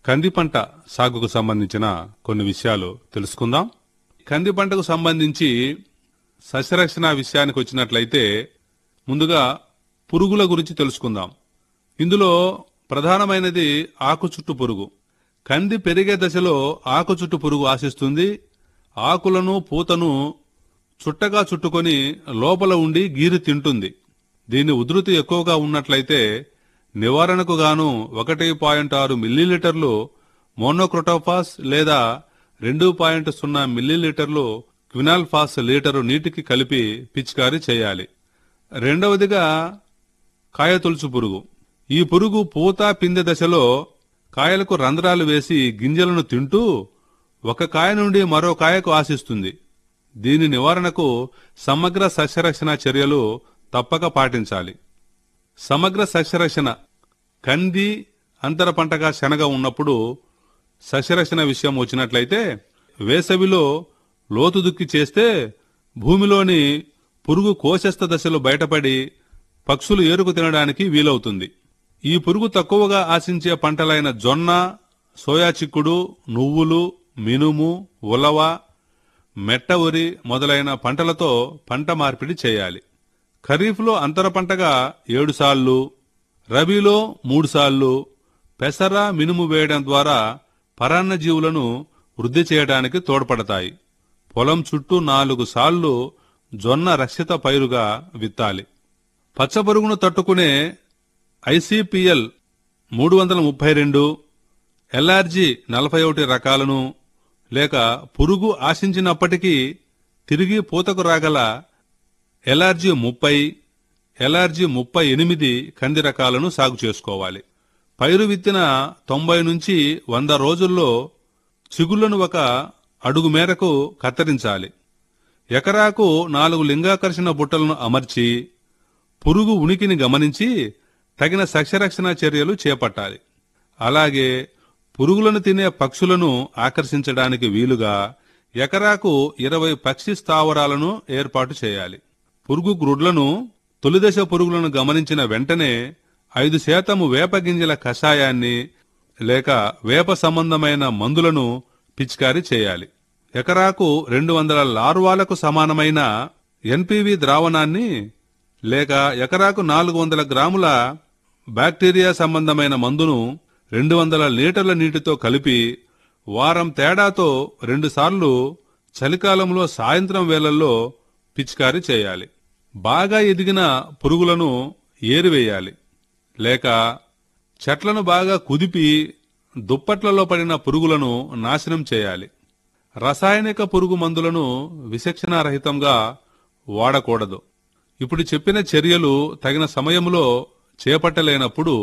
కంది పంట సాగుకు సంబంధించిన కొన్ని విషయాలు తెలుసుకుందాం కంది పంటకు సంబంధించి సస్యరక్షణ విషయానికి వచ్చినట్లయితే ముందుగా పురుగుల గురించి తెలుసుకుందాం ఇందులో ప్రధానమైనది ఆకు చుట్టు పురుగు కంది పెరిగే దశలో ఆకు చుట్టు పురుగు ఆశిస్తుంది ఆకులను పూతను చుట్టగా చుట్టుకొని లోపల ఉండి గీరి తింటుంది దీని ఉధృతి ఎక్కువగా ఉన్నట్లయితే నివారణకు గాను ఒకటి పాయింట్ ఆరు మిల్లీలీటర్లు మోనోక్రోటోఫాస్ లేదా రెండు పాయింట్ సున్నా మిల్లీలీటర్లు క్వినాల్ఫాస్ లీటరు నీటికి కలిపి పిచికారీ చేయాలి రెండవదిగా కాయతొలుచు పురుగు ఈ పురుగు పూత పిందె దశలో కాయలకు రంధ్రాలు వేసి గింజలను తింటూ ఒక కాయ నుండి మరో కాయకు ఆశిస్తుంది దీని నివారణకు సమగ్ర సస్యరక్షణ చర్యలు తప్పక పాటించాలి సమగ్ర సస్యరక్షణ కంది అంతర పంటగా శనగ ఉన్నప్పుడు సస్యరక్షణ విషయం వచ్చినట్లయితే వేసవిలో లోతు దుక్కి చేస్తే భూమిలోని పురుగు కోశస్థ దశలో బయటపడి పక్షులు ఏరుకు తినడానికి వీలవుతుంది ఈ పురుగు తక్కువగా ఆశించే పంటలైన జొన్న సోయా చిక్కుడు నువ్వులు మినుము ఉలవ మెట్ట వరి మొదలైన పంటలతో పంట మార్పిడి చేయాలి ఖరీఫ్లో అంతర పంటగా ఏడు సార్లు రబీలో మూడు సార్లు పెసర మినుము వేయడం ద్వారా పరాన్న జీవులను వృద్ధి చేయడానికి తోడ్పడతాయి పొలం చుట్టూ నాలుగు సార్లు జొన్న రక్షిత పైరుగా విత్తాలి పచ్చబరుగును తట్టుకునే ఐసిపిఎల్ మూడు వందల ముప్పై రెండు ఎల్ఆర్జీ నలభై ఒకటి రకాలను లేక పురుగు ఆశించినప్పటికీ తిరిగి పూతకు రాగల ఎల్ఆర్జీ ముప్పై ఎల్ఆర్జీ ముప్పై ఎనిమిది కంది రకాలను సాగు చేసుకోవాలి పైరు విత్తిన తొంభై నుంచి వంద రోజుల్లో చిగుళ్లను ఒక అడుగు మేరకు కత్తిరించాలి ఎకరాకు నాలుగు లింగాకర్షణ బుట్టలను అమర్చి పురుగు ఉనికిని గమనించి తగిన సస్యరక్షణ చర్యలు చేపట్టాలి అలాగే పురుగులను తినే పక్షులను ఆకర్షించడానికి వీలుగా ఎకరాకు ఇరవై పక్షి స్థావరాలను ఏర్పాటు చేయాలి పురుగు గ్రుడ్లను తొలిదశ పురుగులను గమనించిన వెంటనే ఐదు శాతము వేప గింజల కషాయాన్ని లేక వేప సంబంధమైన మందులను పిచికారీ చేయాలి ఎకరాకు రెండు వందల లార్వాలకు సమానమైన ఎన్పివి ద్రావణాన్ని లేక ఎకరాకు నాలుగు వందల గ్రాముల బ్యాక్టీరియా సంబంధమైన మందును రెండు వందల లీటర్ల నీటితో కలిపి వారం తేడాతో రెండుసార్లు చలికాలంలో సాయంత్రం వేళల్లో పిచికారీ చేయాలి బాగా ఎదిగిన పురుగులను ఏరివేయాలి లేక చెట్లను బాగా కుదిపి దుప్పట్లలో పడిన పురుగులను నాశనం చేయాలి రసాయనిక పురుగు మందులను విచక్షణారహితంగా వాడకూడదు ఇప్పుడు చెప్పిన చర్యలు తగిన సమయంలో చేపట్టలేనప్పుడు